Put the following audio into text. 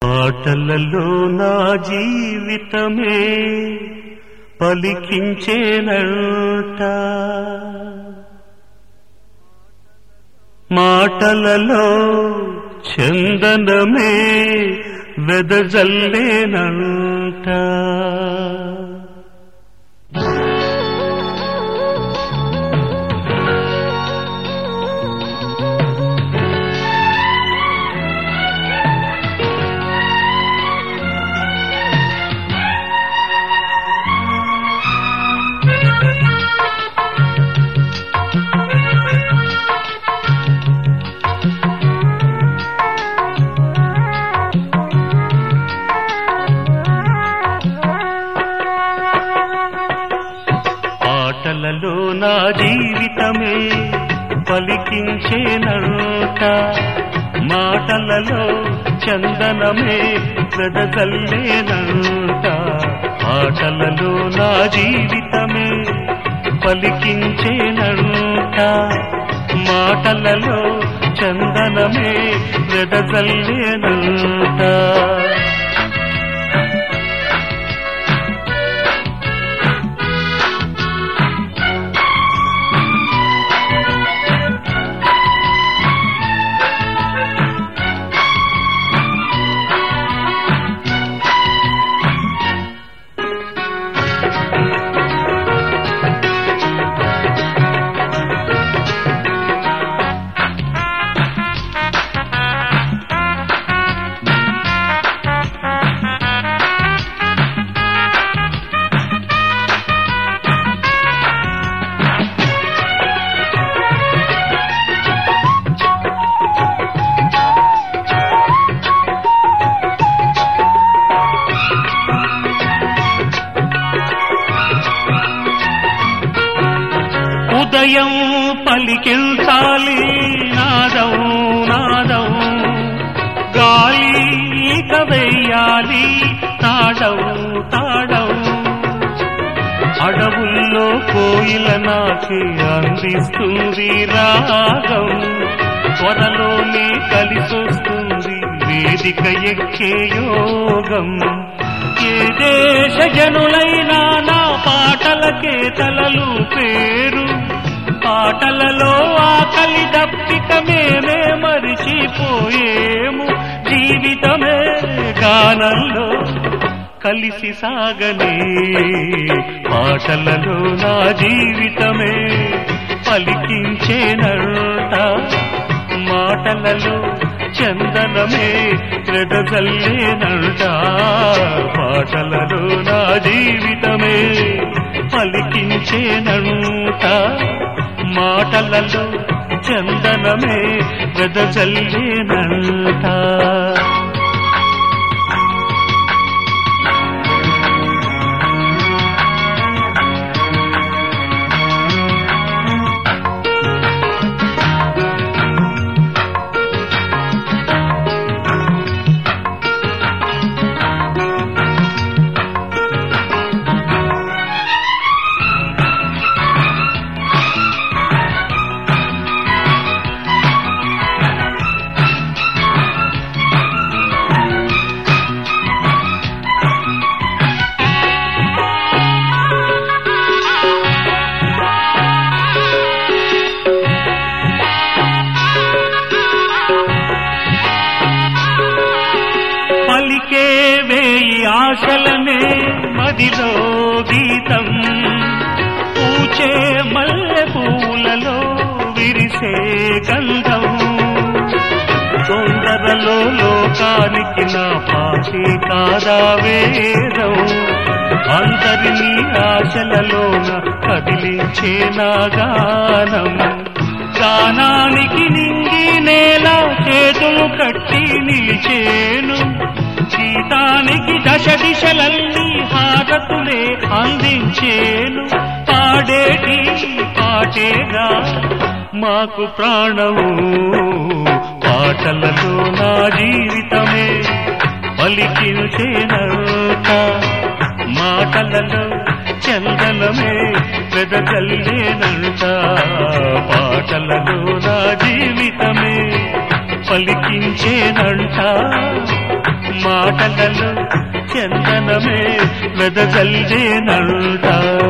ఆటలలో నా జీవితమే పలికించేనంట మాటలలో చందనమే వెదజల్లేనంట ఆటలలో నా జీవితమే పలికించేనంట మాటలలో చందనమే వెదజల్లేనంట ఆటలలో నా జీవితమే పలికించేనంట మాటలలో చందనమే వెదజల్లేనంట ఉదయం పలికించాలి నాదం నాదం గాలి ఇక వెయ్యాలి తాడవు తాడవు అడవుల్లో కోయిల నాకి అందిస్తుంది రాగం త్వరలోనే కలిసొస్తుంది వేదిక ఎక్కే యోగం ఏ దేశ జనులైనా నా పాటలకే తలలు పేరు పాటలలో ఆకలి దప్పిక మేమే మరిచిపోయేము జీవితమే గానంలో కలిసి సాగనే పాటలలో నా జీవితమే పలికించేనంట మాటలలో చందనమే వెదజల్లేనంట పాటలలో నా జీవితమే పలికించేనంట మాటలలో చందనమే వెదజల్లేనంట పలికే వేయి ఆశలనే మదిలో గీతం పూచే మల్లె పూలలో విరిసే గంధం తొందరలో లోకానికి నా పాటి కాదా వేదం అందరినీ ఆశలలోన కదిలించే నా గానం గానానికి నింగి నేల చేతులు కట్టి నిలిచేను గీతానికి దశ దిశలన్నీ హారతులే అందించేను పాడేటి పాటేగా మాకు ప్రాణము పాటలలో నా జీవితమే పలికించేనంట మాటలలో చందనమే వెదజల్లేనంట పాటలలో నా జీవితమే పలికించేనంట మాటలలో చందనమే వెదజల్లేనంట